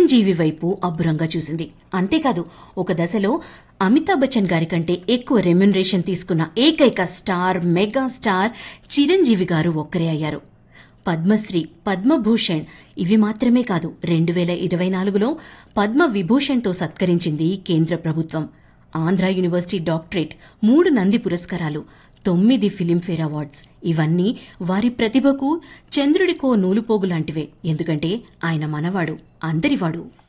చిరంజీవి వైపు అబ్బురంగా చూసింది అంతేకాదు ఒక దశలో అమితాబ్ బచ్చన్ గారి కంటే ఎక్కువ రెమ్యునరేషన్ తీసుకున్న ఏకైక స్టార్ మెగా స్టార్ చిరంజీవి గారు ఒక్కరే అయ్యారు పద్మశ్రీ పద్మభూషణ్ ఇవి మాత్రమే కాదు రెండు వేల ఇరవై నాలుగులో పద్మ విభూషణ్తో సత్కరించింది కేంద్ర ప్రభుత్వం ఆంధ్ర యూనివర్సిటీ డాక్టరేట్ మూడు నంది పురస్కారాలు తొమ్మిది ఫిలింఫేర్ అవార్డ్స్ ఇవన్నీ వారి ప్రతిభకు చంద్రుడికో నూలుపోగు లాంటివే ఎందుకంటే ఆయన మనవాడు అందరివాడు